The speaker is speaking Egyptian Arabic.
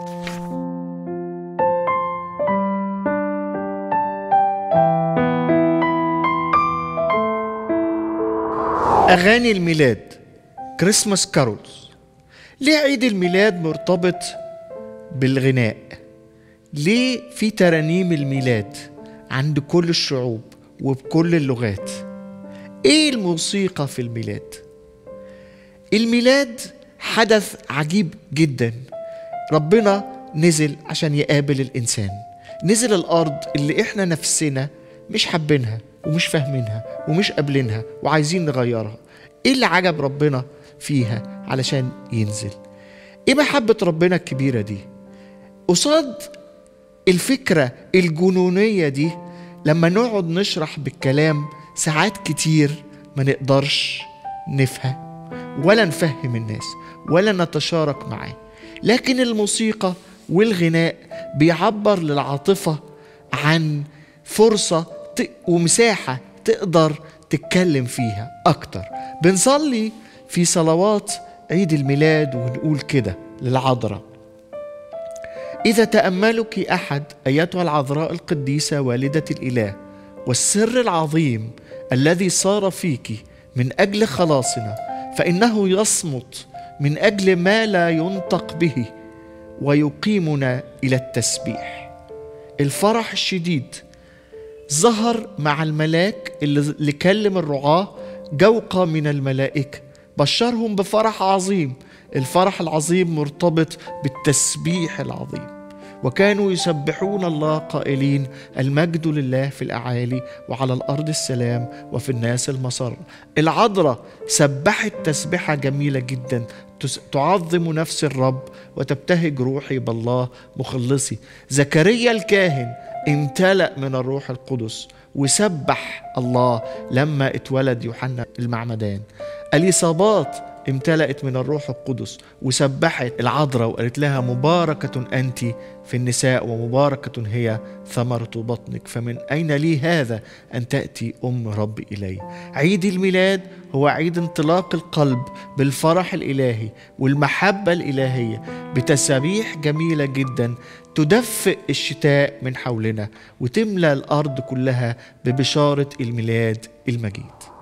أغاني الميلاد كريسماس كارولز ليه عيد الميلاد مرتبط بالغناء ليه في ترانيم الميلاد عند كل الشعوب وبكل اللغات ايه الموسيقى في الميلاد الميلاد حدث عجيب جدا ربنا نزل عشان يقابل الانسان نزل الارض اللي احنا نفسنا مش حابينها ومش فاهمينها ومش قابلينها وعايزين نغيرها ايه اللي عجب ربنا فيها علشان ينزل ايه محبة ربنا الكبيرة دي قصاد الفكرة الجنونية دي لما نقعد نشرح بالكلام ساعات كتير ما نقدرش نفهم ولا نفهم الناس ولا نتشارك معاه لكن الموسيقى والغناء بيعبر للعاطفة عن فرصة ومساحة تقدر تتكلم فيها أكتر بنصلي في صلوات عيد الميلاد ونقول كده للعذراء إذا تأملك أحد أيتها العذراء القديسة والدة الإله والسر العظيم الذي صار فيك من أجل خلاصنا فإنه يصمت من أجل ما لا ينطق به ويقيمنا إلى التسبيح الفرح الشديد ظهر مع الملاك اللي كلم الرعاة جوقة من الملائكة بشرهم بفرح عظيم الفرح العظيم مرتبط بالتسبيح العظيم وكانوا يسبحون الله قائلين المجد لله في الأعالي وعلى الأرض السلام وفي الناس المسر العذراء سبحت تسبحة جميلة جدا تعظم نفس الرب وتبتهج روحي بالله مخلصي زكريا الكاهن امتلأ من الروح القدس وسبح الله لما اتولد يوحنا المعمدان اليصابات امتلأت من الروح القدس وسبحت العذراء وقالت لها مباركة أنت في النساء ومباركة هي ثمرة بطنك فمن أين لي هذا أن تأتي أم رب إلي عيد الميلاد هو عيد انطلاق القلب بالفرح الإلهي والمحبة الإلهية بتسابيح جميلة جدا تدفئ الشتاء من حولنا وتملى الأرض كلها ببشارة الميلاد المجيد